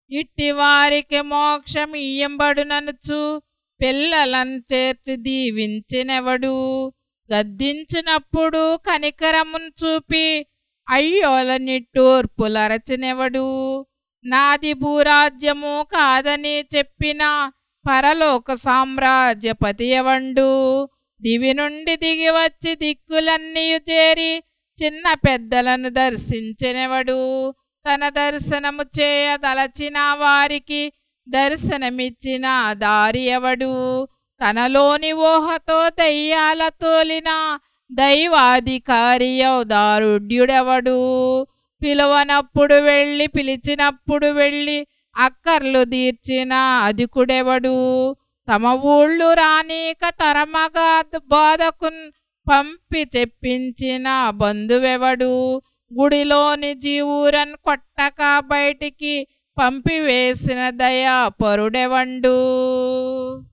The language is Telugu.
ఇట్టి వారికి మోక్షం ఇయ్యంబడుననుచు పిల్లలను చేర్చి దీవించినెవడు గద్దించినప్పుడు కనికరమును చూపి అయ్యోల నిట్టూర్పులరచినెవడు నాది భూరాజ్యము కాదని చెప్పిన పరలోక సామ్రాజ్యపతి ఎవండు దివి నుండి దిగి వచ్చి దిక్కులన్నీ చేరి చిన్న పెద్దలను దర్శించినెవడు తన దర్శనము చేయదలచిన వారికి దర్శనమిచ్చిన దారి ఎవడు తనలోని ఊహతో దయ్యాల తోలిన దైవాధికారి దారుడ్యుడెవడు పిలువనప్పుడు వెళ్ళి పిలిచినప్పుడు వెళ్ళి అక్కర్లు తీర్చిన అధికుడెవడు తమ ఊళ్ళు రానీక తరమగా బోధకున్ పంపి చెప్పించిన బంధువెవడు గుడిలోని జీవురన్ కొట్టక బయటికి పంపివేసిన దయా పరుడెవండు